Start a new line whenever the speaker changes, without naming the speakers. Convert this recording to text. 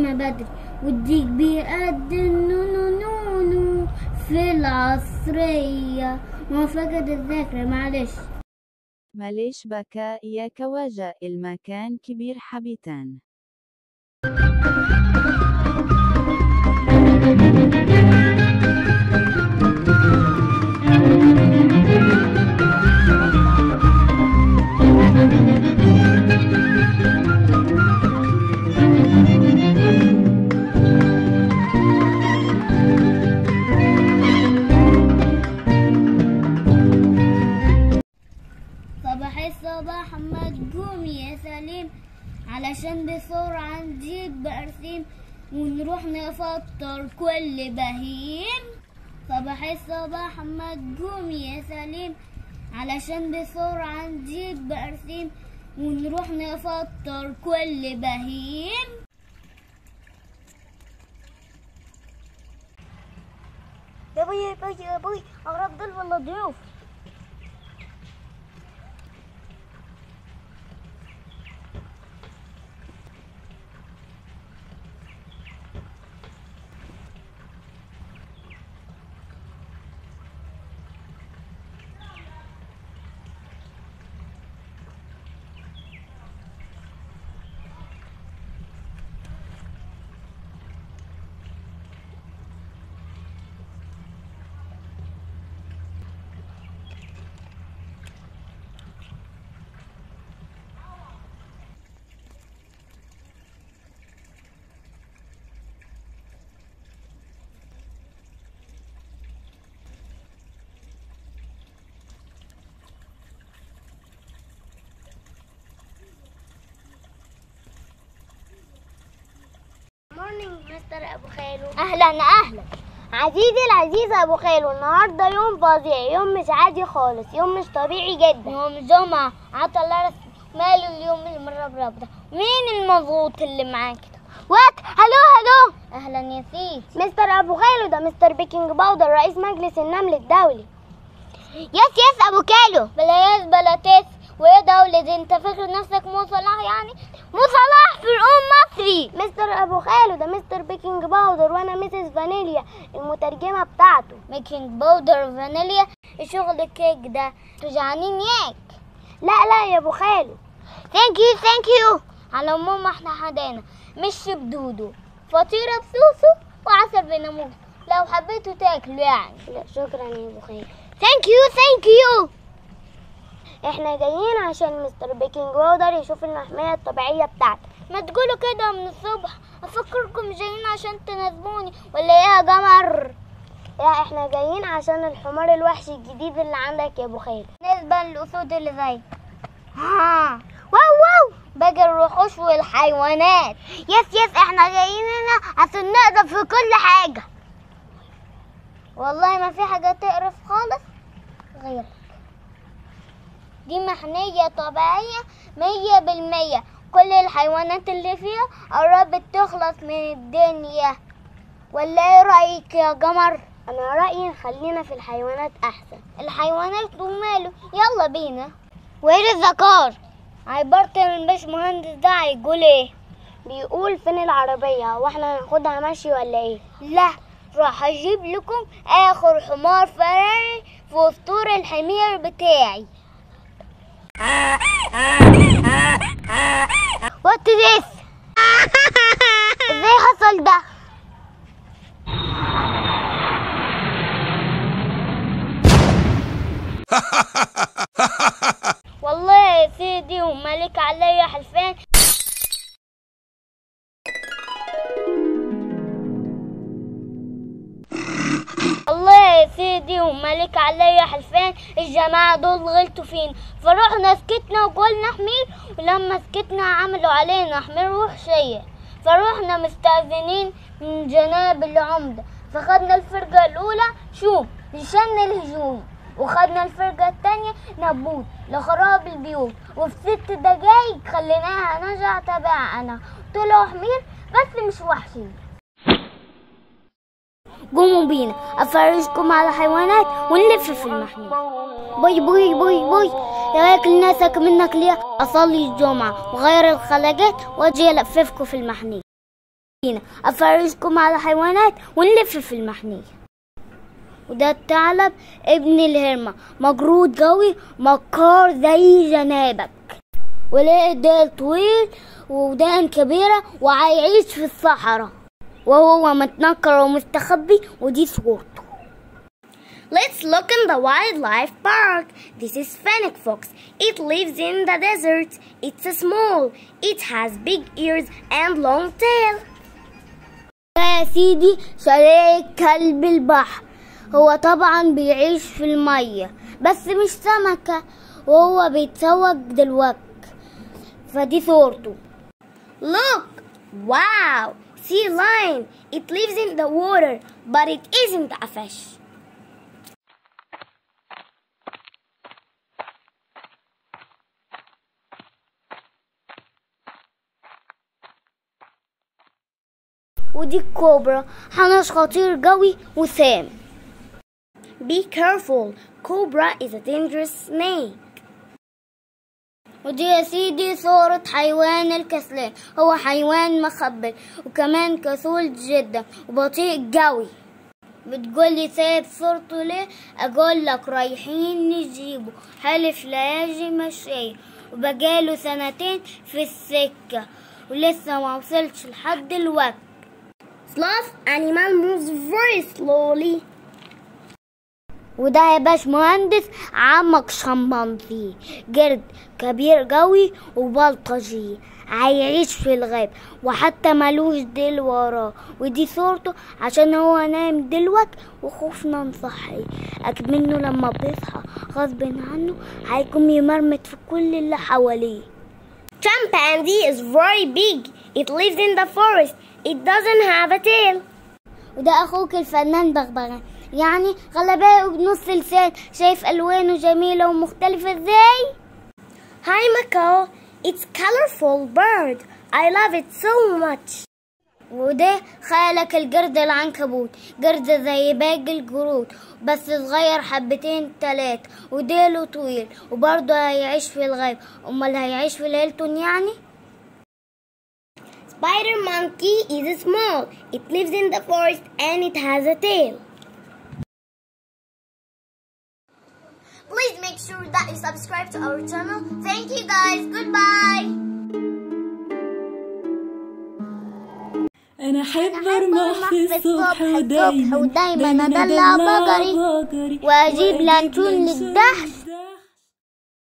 السما بدري والديك بيقدم نونو نونو في العصرية ما فقد الذاكرة معلش
معليش بكاء يا كواجة المكان كبير حبيتان
صباح الصباح ما تقوم يا سليم علشان بسرعة نجيب برسيم ونروح نفطر كل بهيم صباح الصباح ما تقوم يا سليم علشان بسرعة نجيب برسيم ونروح نفطر كل بهيم
يا ابوي يا ابوي يا ابوي اغرب دول ولا ضيوف مورنينج مستر ابو خالو اهلا اهلا عزيزي العزيز ابو خالو النهارده يوم فظيع يوم مش عادي خالص يوم مش طبيعي جدا
يوم جمعة عطا الله رس ماله اليوم المربرب ده مين المضغوط اللي معاك ده
وات هلو هلو
اهلا يا سيدي
مستر ابو خالو ده مستر بيكنج باودر رئيس مجلس النمل الدولي يس يس ابو كالو
بلاياس بلاتيس وايه دولة دي انت فاكر نفسك مو صلاح يعني
مو صلاح فرعون مصري مستر ابو خالو ده مستر بيكنج باودر وانا ميسيس فانيليا المترجمه بتاعته
ميكنج باودر فانيليا شغل الكيك ده تجعانين ياك
لا لا يا ابو خالو ثانك يو ثانك يو
على العموم احنا حدانا مش بدودو فطيرة بسوسو وعسل بناموس لو حبيتوا تاكلوا يعني
لا شكرا يا ابو خالو ثانك يو ثانك يو احنا جايين عشان مستر بيكنج باودر يشوف المحمية الطبيعية بتاعته
ما تقولوا كده من الصبح افكركم جايين عشان تناسبوني ولا ايه يا جمر
لا احنا جايين عشان الحمار الوحشي الجديد اللي عندك يا ابو خالد
بالنسبة للأسود اللي زي
ها واو واو
باقي الوحوش والحيوانات
يس يس احنا جايين هنا عشان نقدر في كل حاجة
والله ما في حاجة تقرف خالص غيرك دي محمية طبيعية مية بالمية كل الحيوانات اللي فيها قربت تخلص من الدنيا ولا ايه رأيك يا قمر
انا رأيي نخلينا في الحيوانات احسن
الحيوانات وماله يلا بينا
وين الذكار
عبرت من باش مهندس ده هيقول ايه
بيقول فين العربية واحنا هناخدها مشي ولا ايه
لا راح اجيب لكم اخر حمار فراري في اسطور الحمير بتاعي
وات ذس ازاي حصل ده
والله يا سيدي ومالك عليا حلفان الله يا سيدي ومالك عليا حلفان الجماعة دول غلطوا فينا فروحنا سكتنا وقلنا حمير ولما سكتنا عملوا علينا حمير وحشية فروحنا مستأذنين من جناب العمدة فخدنا الفرقة الأولى شوم لشن الهجوم وخدنا الفرقة التانية نبوت لخراب البيوت وفي ست دقايق خليناها نرجع تبعنا طلعوا حمير بس مش وحشين قوموا بينا افرجكم على حيوانات ونلف في المحمية باي باي باي باي ياكل ناسك منك ليه اصلي الجمعة وغير الخلاجات واجي الففكم في المحمية هنا أفرجكم على حيوانات ونلف في المحمية وده الثعلب ابن الهرمة مجرود قوي مكار زي جنابك وليه ديل طويل ودان كبيرة وهيعيش في الصحراء وهو متنكر ومستخبي ودي صورته Let's look in the wildlife park. This is fennec fox. It lives in the desert. It's small. It has big ears and long tail. يا سيدي شريك كلب البحر هو طبعا بيعيش في المية بس مش سمكة وهو بيتسوق دلوقتي فدي صورته Look! Wow! Sea lion! It lives in the water, but it isn't a fish. ودي الكوبرا حنش خطير قوي وسام Be careful, cobra is a dangerous snake. ودي يا سيدي صورة حيوان الكسلان هو حيوان مخبل وكمان كسول جدا وبطيء قوي بتقولي سايب صورته ليه اقول لك رايحين نجيبه حلف لا يجي مشي وبقاله سنتين في السكة ولسه ما وصلش لحد الوقت Sloth animal moves very slowly وده يا باش مهندس عمك شمبانزي جرد كبير قوي وبلطجي هيعيش في الغاب وحتى ملوش ديل وراه ودي صورته عشان هو نايم دلوقت وخوفنا نصحي أكيد منه لما بيصحى غصب عنه هيكون يمرمط في كل اللي حواليه Chimpanzee is very big. It lives in the forest. It doesn't have a tail. وده أخوك الفنان بغبغان يعني غلباء بنص لسان شايف ألوانه جميلة ومختلفة ازاي؟ Hi Mako, it's colorful bird. I love it so much. وده خيالك القرد العنكبوت قرد زي باقي القرود بس صغير حبتين تلات وديله طويل وبرضه هيعيش في الغاب امال هيعيش في ليلتون يعني Spider monkey is small. It lives in the forest and it has a tail. Please make sure that you subscribe to our channel. Thank you guys. Goodbye.
انا احب ارمح في الصبح ودايما
ودايما ادلع بقري واجيب لانشون للدحش